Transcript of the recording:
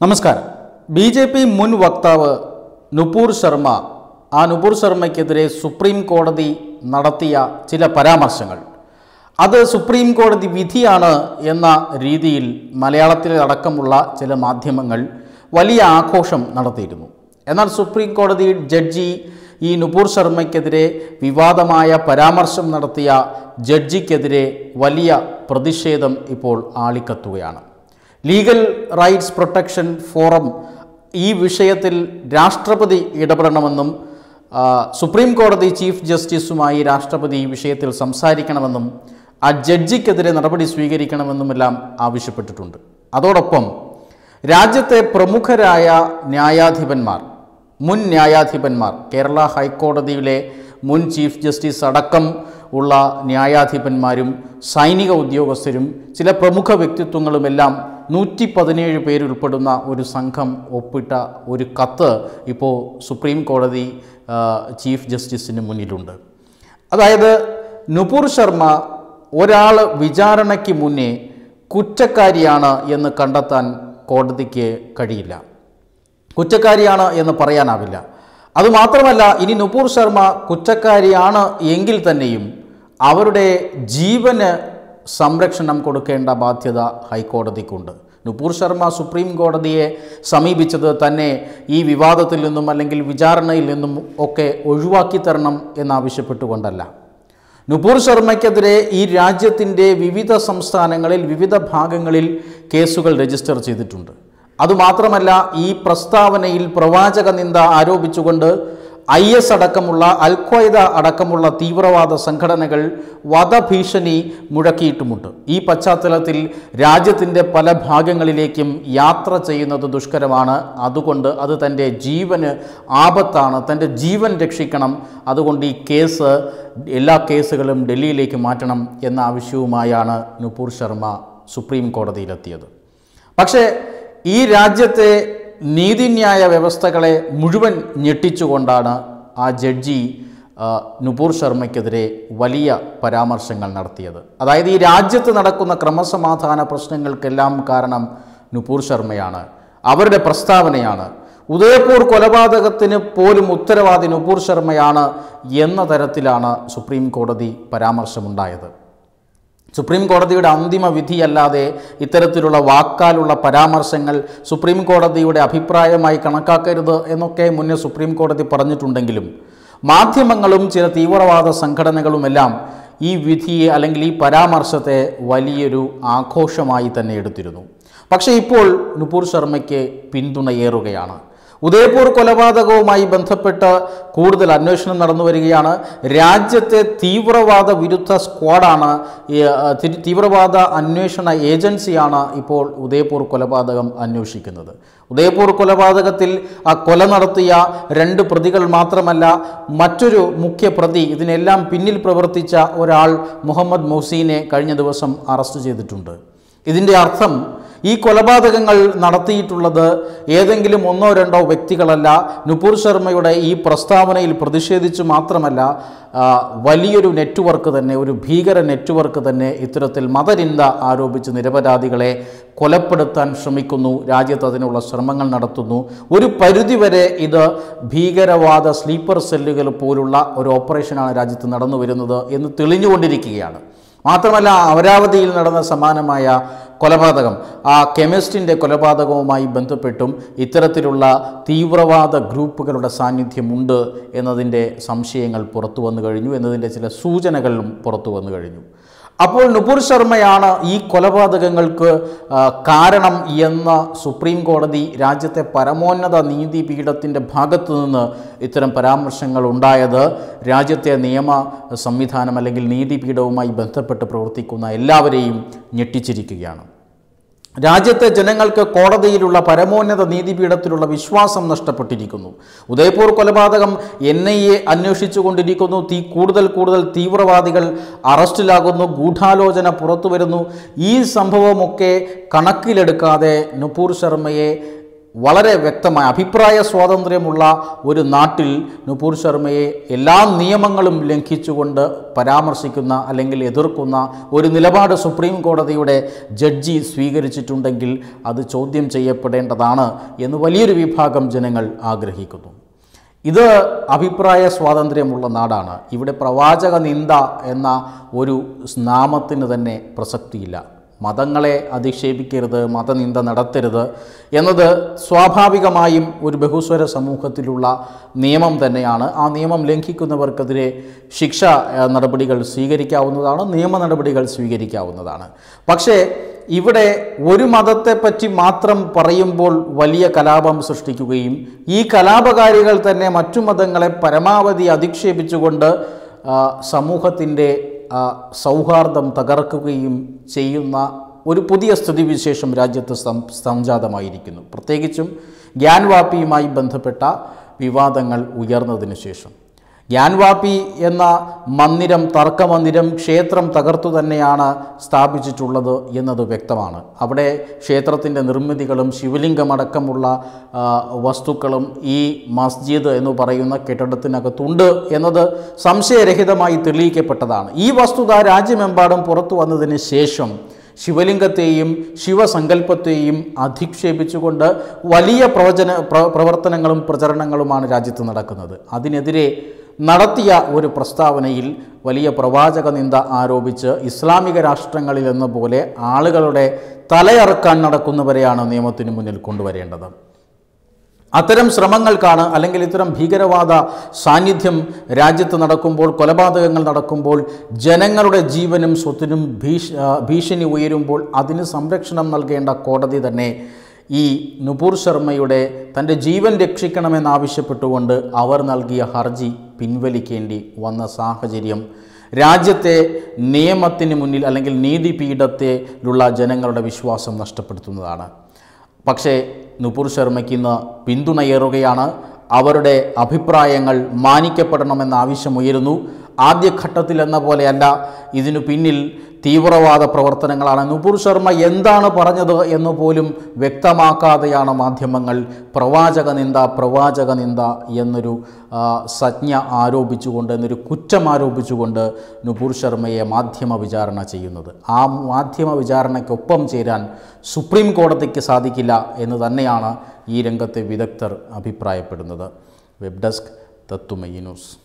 നമസ്കാരം B J P മുൻ വക്താവ് നുപൂർ ശർമ്മ ആ നുപൂർ ശർമ്മയ്ക്കെതിരെ സുപ്രീം കോടതി നടത്തിയ ചില പരാമർശങ്ങൾ അത് സുപ്രീം കോടതി വിധിയാണ് എന്ന രീതിയിൽ മലയാളത്തിലടക്കമുള്ള ചില മാധ്യമങ്ങൾ വലിയ ആഘോഷം നടത്തിയിരുന്നു എന്നാൽ സുപ്രീം കോടതി ജഡ്ജി ഈ നുപൂർ ശർമ്മയ്ക്കെതിരെ വിവാദമായ പരാമർശം നടത്തിയ ജഡ്ജിക്കെതിരെ വലിയ പ്രതിഷേധം ഇപ്പോൾ ആളിക്കത്തുകയാണ് ലീഗൽ റൈറ്റ്സ് പ്രൊട്ടക്ഷൻ ഫോറം ഈ വിഷയത്തിൽ രാഷ്ട്രപതി ഇടപെടണമെന്നും ആ, സുപ്രീം കോടതി ചീഫ് ജസ്റ്റിസുമായി രാഷ്ട്രപതി ഈ വിഷയത്തിൽ സംസാരിക്കണമെന്നും ആ ജഡ്ജിക്കെതിരെ നടപടി സ്വീകരിക്കണമെന്നുമെല്ലാം ആവശ്യപ്പെട്ടിട്ടുണ്ട് അതോടൊപ്പം രാജ്യത്തെ പ്രമുഖരായ ന്യായാധിപന്മാർ മുൻ ന്യായാധിപന്മാർ കേരള ഹൈക്കോടതിയിലെ മുൻ ചീഫ് ജസ്റ്റിസ് അടക്കം ഉള്ള ന്യായാധിപന്മാരും സൈനിക ഉദ്യോഗസ്ഥരും ചില പ്രമുഖ വ്യക്തിത്വങ്ങളുമെല്ലാം നൂറ്റി പതിനേഴ് പേരുൾപ്പെടുന്ന ഒരു സംഘം ഒപ്പിട്ട ഒരു കത്ത് ഇപ്പോൾ സുപ്രീം കോടതി ആ, ചീഫ് ജസ്റ്റിസിന് മുന്നിലുണ്ട് അതായത് നുപുർ ശർമ്മ ഒരാൾ വിചാരണയ്ക്ക് മുന്നേ കുറ്റക്കാരിയാണ് എന്ന് കണ്ടെത്താൻ കോടതിക്ക് കഴിയില്ല കുറ്റക്കാരിയാണ് എന്ന് പറയാനാവില്ല അതുമാത്രമല്ല ഇനി നുപൂർ ശർമ്മ കുറ്റക്കാരിയാണ് എങ്കിൽ തന്നെയും അവരുടെ ജീവന് സംരക്ഷണം കൊടുക്കേണ്ട ബാധ്യത ഹൈക്കോടതിക്കുണ്ട് നുപൂർ ശർമ്മ സുപ്രീം കോടതിയെ സമീപിച്ചത് തന്നെ ഈ വിവാദത്തിൽ നിന്നും അല്ലെങ്കിൽ വിചാരണയിൽ നിന്നും ഒക്കെ ഒഴിവാക്കി തരണം എന്നാവശ്യപ്പെട്ടുകൊണ്ടല്ല നുപൂർ ശർമ്മയ്ക്കെതിരെ ഈ രാജ്യത്തിൻ്റെ വിവിധ സംസ്ഥാനങ്ങളിൽ വിവിധ ഭാഗങ്ങളിൽ കേസുകൾ രജിസ്റ്റർ ചെയ്തിട്ടുണ്ട് അതുമാത്രമല്ല ഈ പ്രസ്താവനയിൽ പ്രവാചക നിന്ദ ആരോപിച്ചുകൊണ്ട് ഐ എസ് അടക്കമുള്ള അൽ ഖ്വയ്ദ അടക്കമുള്ള തീവ്രവാദ സംഘടനകൾ വധഭീഷണി മുഴക്കിയിട്ടുമുണ്ട് ഈ പശ്ചാത്തലത്തിൽ രാജ്യത്തിൻ്റെ പല ഭാഗങ്ങളിലേക്കും യാത്ര ചെയ്യുന്നത് ദുഷ്കരമാണ് അതുകൊണ്ട് അത് തൻ്റെ ജീവന് ആപത്താണ് തൻ്റെ ജീവൻ രക്ഷിക്കണം അതുകൊണ്ട് ഈ കേസ് എല്ലാ കേസുകളും ഡൽഹിയിലേക്ക് മാറ്റണം എന്ന ആവശ്യവുമായാണ് നുപൂർ ശർമ്മ സുപ്രീം കോടതിയിലെത്തിയത് പക്ഷേ ഈ രാജ്യത്തെ നീതിന്യായ വ്യവസ്ഥകളെ മുഴുവൻ ഞെട്ടിച്ചുകൊണ്ടാണ് ആ ജഡ്ജി ആ, നുപൂർ ശർമ്മയ്ക്കെതിരെ വലിയ പരാമർശങ്ങൾ നടത്തിയത് അതായത് ഈ രാജ്യത്ത് നടക്കുന്ന ക്രമസമാധാന പ്രശ്നങ്ങൾക്കെല്ലാം കാരണം നുപൂർ ശർമ്മയാണ് അവരുടെ പ്രസ്താവനയാണ് ഉദയപൂർ കൊലപാതകത്തിന് പോലും ഉത്തരവാദി നുപൂർ ശർമ്മയാണ് എന്ന തരത്തിലാണ് സുപ്രീം കോടതി പരാമർശമുണ്ടായത് സുപ്രീം കോടതിയുടെ അന്തിമ വിധിയല്ലാതെ ഇത്തരത്തിലുള്ള വാക്കാലുള്ള പരാമർശങ്ങൾ സുപ്രീം കോടതിയുടെ അഭിപ്രായമായി കണക്കാക്കരുത് എന്നൊക്കെ മുന്നേ സുപ്രീം കോടതി പറഞ്ഞിട്ടുണ്ടെങ്കിലും മാധ്യമങ്ങളും ചില തീവ്രവാദ സംഘടനകളുമെല്ലാം ഈ വിധിയെ അല്ലെങ്കിൽ ഈ പരാമർശത്തെ വലിയൊരു ആഘോഷമായി തന്നെ എടുത്തിരുന്നു പക്ഷേ ഇപ്പോൾ നുപൂർ ശർമ്മയ്ക്ക് പിന്തുണയേറുകയാണ് ഉദയപൂർ കൊലപാതകവുമായി ബന്ധപ്പെട്ട് കൂടുതൽ അന്വേഷണം നടന്നു വരികയാണ് രാജ്യത്തെ തീവ്രവാദ വിരുദ്ധ സ്ക്വാഡാണ് ഈ, ആ, തി- തീവ്രവാദ അന്വേഷണ ഏജൻസിയാണ് ഇപ്പോൾ ഉദയപൂർ കൊലപാതകം അന്വേഷിക്കുന്നത് ഉദയപൂർ കൊലപാതകത്തിൽ ആ കൊല നടത്തിയ രണ്ട് പ്രതികൾ മാത്രമല്ല മറ്റൊരു മുഖ്യ പ്രതി ഇതിനെല്ലാം പിന്നിൽ പ്രവർത്തിച്ച ഒരാൾ മുഹമ്മദ് മൊഹ്സീനെ കഴിഞ്ഞ ദിവസം അറസ്റ്റ് ചെയ്തിട്ടുണ്ട് ഇതിൻ്റെ അർത്ഥം ഈ കൊലപാതകങ്ങൾ നടത്തിയിട്ടുള്ളത് ഏതെങ്കിലും ഒന്നോ രണ്ടോ വ്യക്തികളല്ല നുപൂർ ശർമ്മയുടെ ഈ പ്രസ്താവനയിൽ പ്രതിഷേധിച്ച് മാത്രമല്ല ആ, വലിയൊരു നെറ്റ്വർക്ക് തന്നെ ഒരു ഭീകര നെറ്റ്വർക്ക് തന്നെ ഇത്തരത്തിൽ മതനിന്ദ ആരോപിച്ച് നിരപരാധികളെ കൊലപ്പെടുത്താൻ ശ്രമിക്കുന്നു രാജ്യത്ത് അതിനുള്ള ശ്രമങ്ങൾ നടത്തുന്നു ഒരു പരിധിവരെ ഇത് ഭീകരവാദ സ്ലീപ്പർ സെല്ലുകൾ പോലുള്ള ഒരു ഓപ്പറേഷനാണ് രാജ്യത്ത് നടന്നു വരുന്നത് എന്ന് തെളിഞ്ഞുകൊണ്ടിരിക്കുകയാണ് മാത്രമല്ല അമരാവതിയിൽ നടന്ന സമാനമായ കൊലപാതകം ആ കെമിസ്റ്റിൻ്റെ കൊലപാതകവുമായി ബന്ധപ്പെട്ടും ഇത്തരത്തിലുള്ള തീവ്രവാദ ഗ്രൂപ്പുകളുടെ സാന്നിധ്യമുണ്ട് എന്നതിൻ്റെ സംശയങ്ങൾ പുറത്തു വന്നു കഴിഞ്ഞു എന്നതിൻ്റെ ചില സൂചനകളും പുറത്തു വന്നു കഴിഞ്ഞു അപ്പോൾ നുപുർ ശർമ്മയാണ് ഈ കൊലപാതകങ്ങൾക്ക് ആ, കാരണം എന്ന സുപ്രീം കോടതി രാജ്യത്തെ പരമോന്നത നീതിപീഠത്തിൻ്റെ ഭാഗത്തു നിന്ന് ഇത്തരം പരാമർശങ്ങൾ ഉണ്ടായത് രാജ്യത്തെ നിയമ സംവിധാനം അല്ലെങ്കിൽ നീതിപീഠവുമായി ബന്ധപ്പെട്ട് പ്രവർത്തിക്കുന്ന എല്ലാവരെയും ഞെട്ടിച്ചിരിക്കുകയാണ് രാജ്യത്തെ ജനങ്ങൾക്ക് കോടതിയിലുള്ള പരമോന്നത നീതിപീഠത്തിലുള്ള വിശ്വാസം നഷ്ടപ്പെട്ടിരിക്കുന്നു ഉദയപൂർ കൊലപാതകം എൻ ഐ എ അന്വേഷിച്ചുകൊണ്ടിരിക്കുന്നു തീ കൂടുതൽ കൂടുതൽ തീവ്രവാദികൾ അറസ്റ്റിലാകുന്നു ഗൂഢാലോചന പുറത്തു വരുന്നു ഈ സംഭവമൊക്കെ കണക്കിലെടുക്കാതെ നുപൂർ ശർമ്മയെ വളരെ വ്യക്തമായ അഭിപ്രായ സ്വാതന്ത്ര്യമുള്ള ഒരു നാട്ടിൽ നുപൂർ ശർമ്മയെ എല്ലാ നിയമങ്ങളും ലംഘിച്ചുകൊണ്ട് പരാമർശിക്കുന്ന അല്ലെങ്കിൽ എതിർക്കുന്ന ഒരു നിലപാട് സുപ്രീം കോടതിയുടെ ജഡ്ജി സ്വീകരിച്ചിട്ടുണ്ടെങ്കിൽ അത് ചോദ്യം ചെയ്യപ്പെടേണ്ടതാണ് എന്ന് വലിയൊരു വിഭാഗം ജനങ്ങൾ ആഗ്രഹിക്കുന്നു ഇത് അഭിപ്രായ സ്വാതന്ത്ര്യമുള്ള നാടാണ് ഇവിടെ പ്രവാചക നിന്ദ എന്ന ഒരു നാമത്തിന് തന്നെ പ്രസക്തിയില്ല മതങ്ങളെ അധിക്ഷേപിക്കരുത് മതനിന്ദ നടത്തരുത് എന്നത് സ്വാഭാവികമായും ഒരു ബഹുസ്വര സമൂഹത്തിലുള്ള നിയമം തന്നെയാണ് ആ നിയമം ലംഘിക്കുന്നവർക്കെതിരെ ശിക്ഷ ഏഹ്, നടപടികൾ സ്വീകരിക്കാവുന്നതാണ് നിയമ നടപടികൾ സ്വീകരിക്കാവുന്നതാണ് പക്ഷേ ഇവിടെ ഒരു മതത്തെപ്പറ്റി മാത്രം പറയുമ്പോൾ വലിയ കലാപം സൃഷ്ടിക്കുകയും ഈ കലാപകാരികൾ തന്നെ മറ്റു മതങ്ങളെ പരമാവധി അധിക്ഷേപിച്ചുകൊണ്ട് ആ, സമൂഹത്തിൻ്റെ ആ, സൗഹാർദ്ദം തകർക്കുകയും ചെയ്യുന്ന ഒരു പുതിയ സ്ഥിതിവിശേഷം രാജ്യത്ത് സം സംജാതമായിരിക്കുന്നു പ്രത്യേകിച്ചും ഗ്യാൻവാപ്പിയുമായി ബന്ധപ്പെട്ട വിവാദങ്ങൾ ഉയർന്നതിന് ശേഷം ഗ്യാൻവാപ്പി എന്ന മന്ദിരം തർക്കമന്ദിരം ക്ഷേത്രം തകർത്തു തന്നെയാണ് സ്ഥാപിച്ചിട്ടുള്ളത് എന്നത് വ്യക്തമാണ് അവിടെ ക്ഷേത്രത്തിൻ്റെ നിർമ്മിതികളും ശിവലിംഗമടക്കമുള്ള ആ, വസ്തുക്കളും ഈ മസ്ജിദ് എന്ന് പറയുന്ന കെട്ടിടത്തിനകത്തുണ്ട് എന്നത് സംശയരഹിതമായി തെളിയിക്കപ്പെട്ടതാണ് ഈ വസ്തുത രാജ്യമെമ്പാടും പുറത്തു വന്നതിന് ശേഷം ശിവലിംഗത്തെയും ശിവസങ്കല്പത്തെയും അധിക്ഷേപിച്ചുകൊണ്ട് വലിയ പ്രവചന പ്ര- പ്രവർത്തനങ്ങളും പ്രചരണങ്ങളുമാണ് രാജ്യത്ത് നടക്കുന്നത് അതിനെതിരെ നടത്തിയ ഒരു പ്രസ്താവനയിൽ വലിയ പ്രവാചക നിന്ദ ആരോപിച്ച് ഇസ്ലാമിക രാഷ്ട്രങ്ങളിൽ എന്ന പോലെ ആളുകളുടെ തലയറക്കാൻ നടക്കുന്നവരെയാണ് നിയമത്തിന് മുന്നിൽ കൊണ്ടുവരേണ്ടത് അത്തരം ശ്രമങ്ങൾക്കാണ് അല്ലെങ്കിൽ ഇത്തരം ഭീകരവാദ സാന്നിധ്യം രാജ്യത്ത് നടക്കുമ്പോൾ കൊലപാതകങ്ങൾ നടക്കുമ്പോൾ ജനങ്ങളുടെ ജീവനും സ്വത്തിനും ഭീഷ ആ, ഭീഷണി ഉയരുമ്പോൾ അതിന് സംരക്ഷണം നൽകേണ്ട കോടതി തന്നെ ഈ നുപൂർ ശർമ്മയുടെ തൻ്റെ ജീവൻ രക്ഷിക്കണമെന്നാവശ്യപ്പെട്ടുകൊണ്ട് അവർ നൽകിയ ഹർജി പിൻവലിക്കേണ്ടി വന്ന സാഹചര്യം രാജ്യത്തെ നിയമത്തിന് മുന്നിൽ അല്ലെങ്കിൽ നീതിപീഠത്തിലുള്ള ജനങ്ങളുടെ വിശ്വാസം നഷ്ടപ്പെടുത്തുന്നതാണ് പക്ഷേ നുപുർ ശർമ്മയ്ക്ക് ഇന്ന് പിന്തുണയേറുകയാണ് അവരുടെ അഭിപ്രായങ്ങൾ മാനിക്കപ്പെടണമെന്ന ആവശ്യമുയരുന്നു ആദ്യഘട്ടത്തിൽ എന്ന പോലെയല്ല ഇതിനു പിന്നിൽ തീവ്രവാദ പ്രവർത്തനങ്ങളാണ് നുപുർ ശർമ്മ എന്താണ് പറഞ്ഞത് എന്ന് പോലും വ്യക്തമാക്കാതെയാണ് മാധ്യമങ്ങൾ പ്രവാചക നിന്ദ പ്രവാചക നിന്ദ എന്നൊരു ആ, സജ്ഞ ആരോപിച്ചുകൊണ്ട് എന്നൊരു കുറ്റം ആരോപിച്ചുകൊണ്ട് നുപുർ ശർമ്മയെ മാധ്യമ വിചാരണ ചെയ്യുന്നത് ആ മാധ്യമ വിചാരണയ്ക്കൊപ്പം ചേരാൻ സുപ്രീം കോടതിക്ക് സാധിക്കില്ല എന്ന് തന്നെയാണ് ഈ രംഗത്തെ വിദഗ്ധർ അഭിപ്രായപ്പെടുന്നത് വെബ് ഡെസ്ക് തത്തുമയി ന്യൂസ്